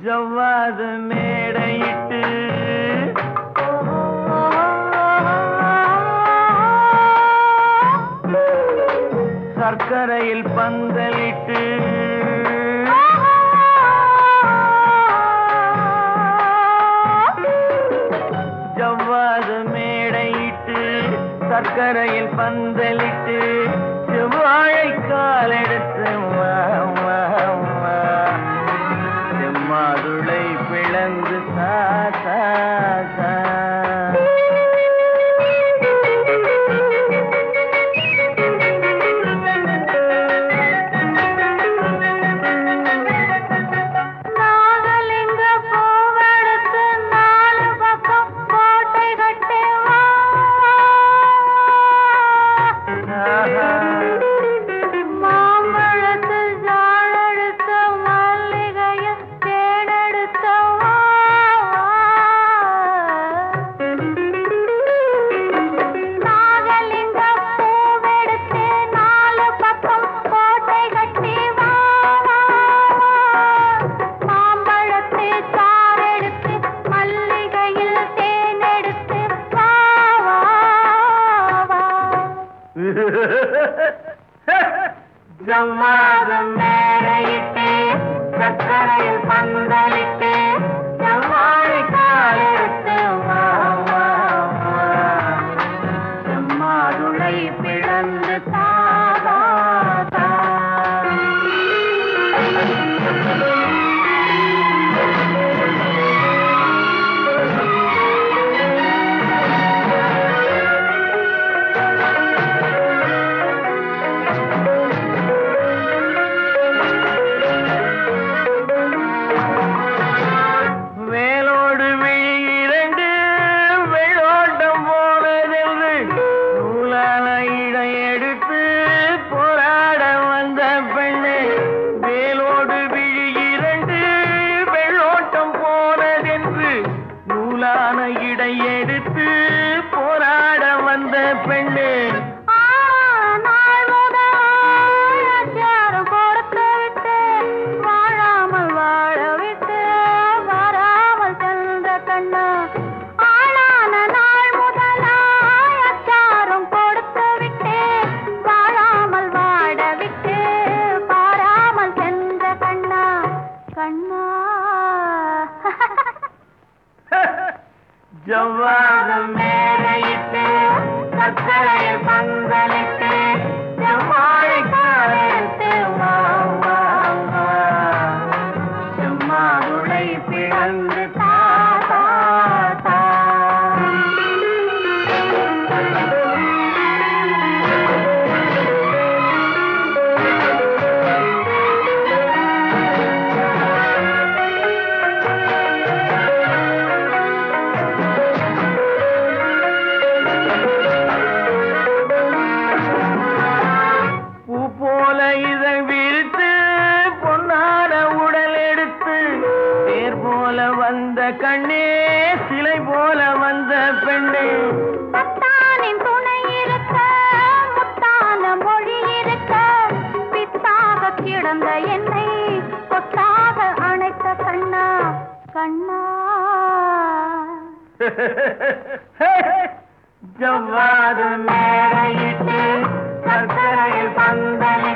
ஜவ்வாது மேடையிட்டு சர்க்கரையில் பந்தலிட்டு ஜவ்வாது மேடையிட்டு சர்க்கரையில் பந்தலிட்டு செவ்வாழை காலெடுத்து வா, வா, வா. செம்மாதுளை பிளந்து சா சா சா நாகலிங்க பூவெடுத்து நாலு பக்கம் கோட்டை கட்டி வா. மாம்பழத்து ஜாழெடுத்த மல்லிகையில் தேனெடுத்த வா. நாகலிங்க பூவெடுத்து நாலு பக்கம் கோட்டை கட்டி வா. மாம்பழத்து சாரெடுத்து மல்லிகையில் தேனெடுத்து வா, வா, வா. ஜவ்வாதம் மேடையிட்டு சர்க்கரையில் பந்தலிட்டு செவ்வாழை காலெடுத்து வா, வா, வா. செம்மாதுளை பிளந்து தா, தா, தா. வேலோடு விழி இரண்டு வெள்ளோட்டம் போனதென்று நூலான இடை எடுத்து போராட வந்த பெண்ணே வேலோடு விழி இரண்டு வெள்ளோட்டம் போனதென்று நூலான இடை எடுத்து போராட வந்த பெண்ணே ஆனால் முதலாச்சாரம் கொடுத்து விட்டு வாழாமல் வாழ விட்டு வராமல் சென்ற கண்ணா ஆளான நாள் முதலாச்சாரம் கொடுத்து விட்டு வாழாமல் வாழ விட்டு பாராமல் சென்ற கண்ணா கண்ணா ஜவ்வாதம் மேடையிட்டு சர்க்கரையில் பந்தலிட்டு செவ்வாழை காலெடுத்து வா, வா, வா. செம்மாதுளை பிளந்து தா, தா, தா. பூ போல இதழ் விரித்து பொன்னான உடல் எடுத்து தேர் போல வந்த கண்ணே சிலை போல வந்த பெண்ணே பத்தானின் துணை இருக்க முத்தான மொழி இருக்க பித்தாக கிடந்த என்னை கொத்தாக அணைத்த கண்ணா கண்ணா ஜவ்வாது மேடையிட்டு சர்க்கரையில் பந்தலிட்டு